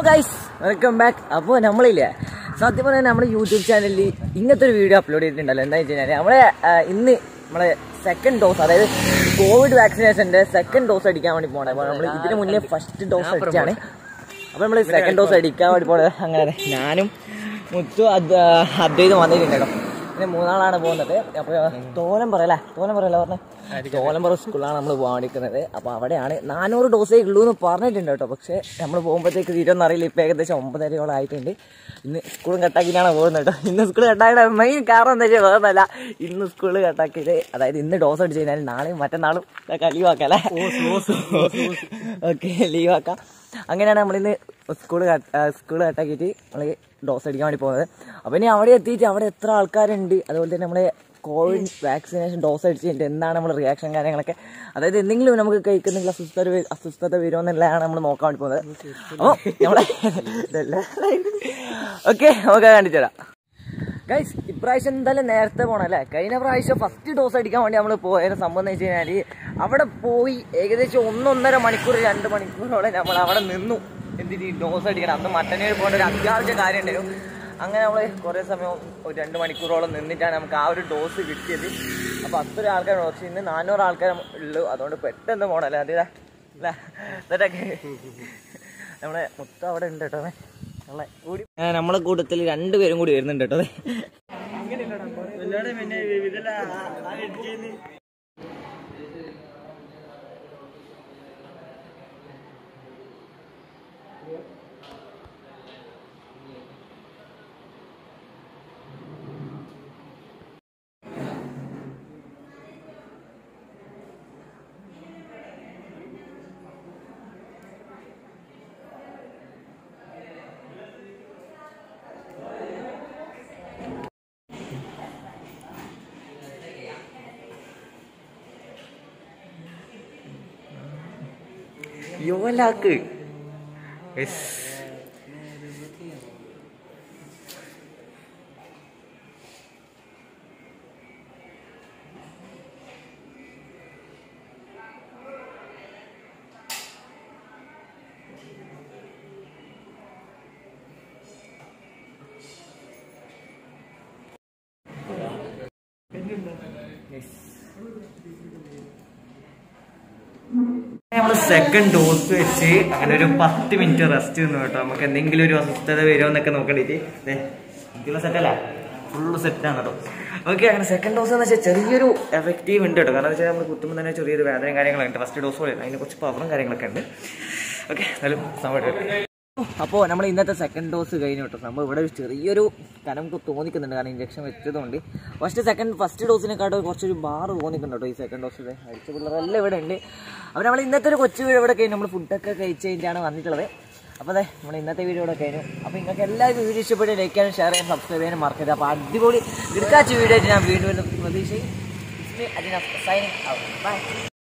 Guys welcome back അപ്പോൾ നമ്മളില്ലേ സത്യം പറഞ്ഞാൽ നമ്മുടെ യൂട്യൂബ് ചാനലിൽ ഇങ്ങനത്തെ ഒരു വീഡിയോ അപ്ലോഡ് ചെയ്തിട്ടുണ്ടല്ലോ എന്താ വെച്ച് കഴിഞ്ഞാൽ നമ്മളെ ആ, ഇന്ന് നമ്മളെ സെക്കൻഡ് ഡോസ് അതായത് കോവിഡ് വാക്സിനേഷൻ്റെ സെക്കൻഡ് ഡോസ് അടിക്കാൻ വേണ്ടി പോകണേ അപ്പോൾ നമ്മൾ ഇതിന് മുന്നേ ഫസ്റ്റ് ഡോസ് അടിച്ചാണ് അപ്പോൾ നമ്മൾ സെക്കൻഡ് ഡോസ് അടിക്കാൻ വേണ്ടി പോണത് അങ്ങനെ ഞാനും മുത്തു അത് അദ്വൈതം വന്നിട്ടുണ്ട് കേട്ടോ പിന്നെ മൂന്നാളാണ് പോകുന്നത് അപ്പോൾ തോലം പറയല്ലേ തോലം പറയല്ല പറഞ്ഞ തോലംപുറ സ്കൂളിലാണ് നമ്മൾ പോകാൻ വേണ്ടിക്കുന്നത് അപ്പോൾ അവിടെയാണ് നാനൂറ് ഡോസേ ഉള്ളൂ എന്ന് പറഞ്ഞിട്ടുണ്ട് കേട്ടോ പക്ഷേ നമ്മൾ പോകുമ്പോഴത്തേക്ക് തീരുമെന്ന് അറിയില്ല ഇപ്പം ഏകദേശം ഒമ്പതരയോളം ആയിട്ടുണ്ട് ഇന്ന് സ്കൂളും കട്ടാക്കിയിട്ടാണ് പോകുന്നത് കേട്ടോ ഇന്ന് സ്കൂൾ കട്ടാക്കിയ മെയിൻ കാരണം എന്താ വെച്ചാൽ വേറൊന്നല്ല ഇന്ന് സ്കൂൾ കട്ടാക്കിയത് അതായത് ഇന്ന് ഡോസ് അടിച്ച് കഴിഞ്ഞാൽ നാളെയും മറ്റന്നാളും ലീവ് ആക്കാം അല്ലേ ഓക്കെ ലീവ് ആക്കാം അങ്ങനെയാണ് നമ്മളിന്ന് സ്കൂൾ സ്കൂൾ കട്ടാക്കിയിട്ട് നമ്മൾ ഡോസ് അടിക്കാൻ വേണ്ടി പോകുന്നത് അപ്പോൾ ഇനി അവിടെ എത്തിയിട്ട് അവിടെ എത്ര ആൾക്കാരുണ്ട് അതുപോലെ തന്നെ നമ്മളെ കോവിഡ് വാക്സിനേഷൻ ഡോസ് അടിച്ചിട്ട് എന്താണ് നമ്മുടെ റിയാക്ഷൻ കാര്യങ്ങളൊക്കെ അതായത് എന്തെങ്കിലും നമുക്ക് കഴിക്കുന്നെങ്കിൽ അസ്വസ്ഥത വ- അസ്വസ്ഥത വരുമോ എന്നുള്ളതാണ് നമ്മൾ നോക്കാൻ വേണ്ടി പോകുന്നത് അപ്പോൾ നമ്മളെ ഓക്കെ നമുക്ക് കാണിച്ചു തരാം ഗൈസ് ഇപ്രാവശ്യം എന്തായാലും നേരത്തെ പോകണം അല്ലേ കഴിഞ്ഞ പ്രാവശ്യം ഫസ്റ്റ് ഡോസ് അടിക്കാൻ വേണ്ടി നമ്മൾ പോയതിന് സംഭവം എന്ന് വെച്ച് കഴിഞ്ഞാൽ അവിടെ പോയി ഏകദേശം ഒന്നൊന്നര മണിക്കൂർ രണ്ട് മണിക്കൂറോളം നമ്മൾ അവിടെ നിന്നു എന്തിന് ഈ ഡോസ് അടിക്കണം അന്ന് മട്ടന്നൂർ പോകേണ്ട ഒരു അത്യാവശ്യ കാര്യം ഉണ്ടായിരുന്നു അങ്ങനെ നമ്മൾ കുറേ സമയം ഒരു രണ്ട് മണിക്കൂറോളം നിന്നിട്ടാണ് നമുക്ക് ആ ഒരു ഡോസ് കിട്ടിയത് അപ്പോൾ അത്ര ആൾക്കാർ പക്ഷേ ഇന്ന് നാനൂറ് ആൾക്കാർ ഉള്ളൂ അതുകൊണ്ട് പെട്ടെന്ന് പോകണല്ലേ അതേ അല്ലേ എന്നിട്ടൊക്കെ നമ്മളെ മൊത്തം അവിടെ ഉണ്ട് കേട്ടോ അവൻ. നമ്മളെ കൂടി ആ, നമ്മളെ കൂട്ടത്തിൽ രണ്ടുപേരും കൂടി വരുന്നുണ്ട് കേട്ടോ യോലാക്ക് നമ്മൾ സെക്കൻഡ് ഡോസ് വെച്ച് അങ്ങനെ ഒരു പത്ത് മിനിറ്റ് റെസ്റ്റ് നിന്നു കേട്ടോ നമുക്ക് എന്തെങ്കിലും ഒരു അസ്വസ്ഥത വരുമോ എന്നൊക്കെ നോക്കണ്ടിട്ട് എനിക്കുള്ള സെറ്റല്ല ഫുള്ള് സെറ്റാണ് കേട്ടോ ഓക്കെ അങ്ങനെ സെക്കൻഡ് ഡോസ് എന്ന് വെച്ചാൽ ചെറിയൊരു എഫക്റ്റീവ് ഉണ്ട് കേട്ടോ കാരണം എന്ന് വെച്ചാൽ നമ്മൾ കുത്തുമ്പോൾ തന്നെ ചെറിയൊരു വേദനയും കാര്യങ്ങളൊക്കെ ഉണ്ട് ഫസ്റ്റ് ഡോസ് പോലെ അതിന് കുറച്ച് പവറും കാര്യങ്ങളൊക്കെ ഉണ്ട് ഓക്കെ എന്നാലും സമയം അപ്പോൾ നമ്മൾ ഇന്നത്തെ സെക്കൻഡ് ഡോസ് കഴിഞ്ഞു കേട്ടോ നമ്മൾ ഇവിടെ ഒരു ചെറിയൊരു കനം നമുക്ക് തോന്നിക്കുന്നുണ്ട് കാരണം ഇഞ്ചക്ഷൻ വെച്ചതുകൊണ്ട് ഫസ്റ്റ് സെക്കൻഡ് ഫസ്റ്റ് ഡോസിനെക്കാട്ടും കുറച്ചൊരു ബാർ തോന്നിക്കുന്നുണ്ട് കേട്ടോ ഈ സെക്കൻഡ് ഡോസ് അടിച്ച പിള്ളേരെല്ലാം ഇവിടെ ഉണ്ട് അപ്പോൾ നമ്മൾ ഇന്നത്തെ ഒരു കൊച്ചു വീഡിയോ ഇവിടെ കഴിഞ്ഞു നമ്മൾ ഫുഡൊക്കെ കഴിച്ച് കഴിഞ്ഞാണ് വന്നിട്ടുള്ളത് അപ്പോൾ അതെ നമ്മൾ ഇന്നത്തെ വീഡിയോ ഇവിടെ കഴിഞ്ഞു അപ്പോൾ നിങ്ങൾക്ക് എല്ലാവർക്കും വീഡിയോ ഇഷ്ടപ്പെട്ട് ലൈക്ക് ചെയ്യാനും ഷെയർ ചെയ്യാനും സബ്സ്ക്രൈബ് ചെയ്യാനും മറക്കരുത് അപ്പോൾ അടിപൊളി ദീർഘാച്ച വീഡിയോ ആയിട്ട് ഞാൻ വീണ്ടും വരുന്ന പ്രതീക്ഷയും സൈനിങ് ഔട്ട് ബൈ